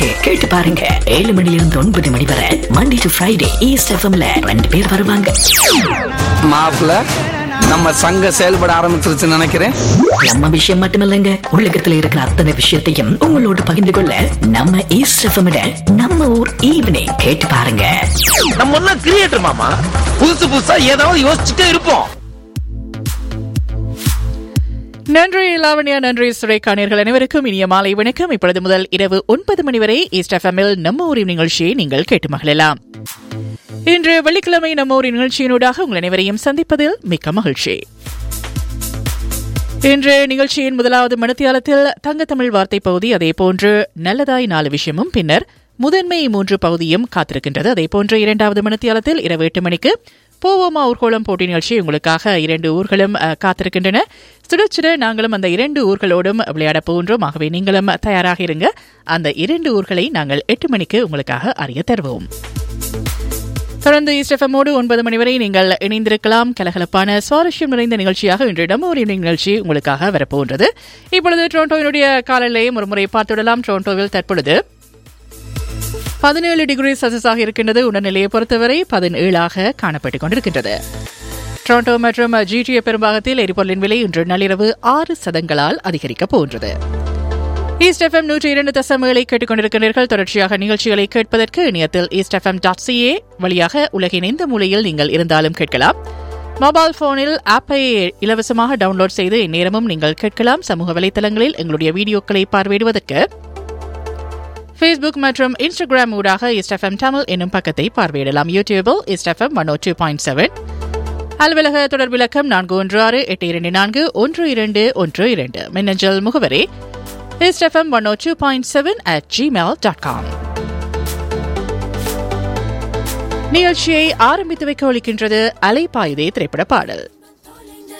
கேட்டு பாருங்க ஏழு மணில இருந்து ஒன்பது மணி வரை மண்டே டு ஃப்ரைடே ஈஸ்ட் எஃப்எம்ல ரெண்டு பேர் வருவாங்க மாப்பிள்ள நம்ம சங்கம் செயல்பட ஆரம்பிச்சிருச்சுன்னு நினைக்கிறேன் நம்ம விஷயம் மட்டுமில்லைங்க உலகத்துல இருக்கிற அத்தனை விஷயத்தையும் உங்களோட பகிர்ந்து கொள்ள நம்ம ஈஸ்ட் எஃப்எம் நம்ம ஊர் ஈவினிங் கேட்டு பாருங்க நம்ம ஒன்னும் கிரியேட்டர் மாமா புதுசு புதுசா ஏதாவது யோசிச்சுட்டே இருப்போம் நன்றி லாவண்யா நன்றி சுரேகானியர்கள் அனைவருக்கும் இனிய மாலை வணக்கம் இப்பொழுது முதல் இரவு ஒன்பது மணி வரை ஈஸ்ட் எஃப்எம்மில் நம்ம ஊரின் நிகழ்ச்சியை நீங்கள் கேட்டு மகிழலாம் இன்று வெள்ளிக்கிழமை நம்ம ஊரின் நிகழ்ச்சியினூடாக உங்கள் அனைவரையும் சந்திப்பதில் மிக்க மகிழ்ச்சி இன்று நிகழ்ச்சியின் முதலாவது மணித்தியாலத்தில் தங்கத்தமிழ் வார்த்தை பகுதி அதே போன்று நல்லதாய் நாலு விஷயமும் பின்னர் முதன்மை மூன்று பகுதியும் காத்திருக்கின்றது அதே போன்று இரண்டாவது மணித்தியாலத்தில் இரவு எட்டு மணிக்கு போவோமா ஊர்கோளம் போட்டி நிகழ்ச்சி உங்களுக்காக இரண்டு ஊர்களும் அஹ், காத்திருக்கின்றன சுட சுட நாங்களும் அந்த இரண்டு ஊர்களோடும் விளையாட போகின்றோம் ஆகவே நீங்களும் தயாராக இருங்க அந்த இரண்டு ஊர்களை நாங்கள் எட்டு மணிக்கு உங்களுக்காக அறிய தருவோம் தொடர்ந்து இஸ்டெஃபமோடு ஒன்பது மணி வரை நீங்கள் இணைந்திருக்கலாம் கலகலப்பான சுவாரஸ்யம் நிறைந்த நிகழ்ச்சியாக இன்று நம்ம ஒரு நிகழ்ச்சி உங்களுக்காக வரப்போகின்றது இப்பொழுது டொரண்டோவினுடைய காலநிலையை ஒரு முறை பார்த்துவிடலாம் டொரண்டோவில் தற்பொழுது பதினேழு டிகிரி செல்சியஸாக இருக்கின்றது உடல்நிலையை பொறுத்தவரை பதினேழாக காணப்பட்டுக் கொண்டிருக்கின்றது டொரண்டோ மற்றும் ஜிடிஏ பெரும்பாகத்தில் எரிபொருளின் விலை இன்று நள்ளிரவு ஆறு சதங்களால் அதிகரிக்கப் போகின்றது ஈஸ்ட் எஃப்எம் நூற்றி இரண்டு தசம் ஏழை கேட்டுக்கொண்டிருக்கிறீர்கள் தொடர்ச்சியாக நிகழ்ச்சிகளை கேட்பதற்கு இணையத்தில் ஈஸ்ட் எஃப்எம் டாட் சிஏ வழியாக உலகின் எந்த மூலையில் நீங்கள் இருந்தாலும் கேட்கலாம் மொபைல் போனில் ஆப்பை இலவசமாக டவுன்லோட் செய்து இந்நேரமும் நீங்கள் கேட்கலாம் சமூக வலைதளங்களில் எங்களுடைய வீடியோக்களை பார்வையிடுவதற்கு ஃபேஸ்புக் மற்றும் இன்ஸ்டாகிராம் ஊடாக ஈஸ்ட் எஃப்எம் தமிழ் என்னும் பக்கத்தை பார்வையிடலாம் யூடியூபில் east FM one two point seven அலுவலக தொடர்பிலக்கம் நான்கு ஒன்று ஆறு எட்டு இரண்டு நான்கு ஒன்று இரண்டு ஒன்று இரண்டு மின்னஞ்சல் முகவரி east FM one two point seven at Gmail dot com நிகழ்ச்சியை ஆரம்பித்து வைக்க ஒழிக்கின்றது அலைப்பாயுதே திரைப்பட பாடல்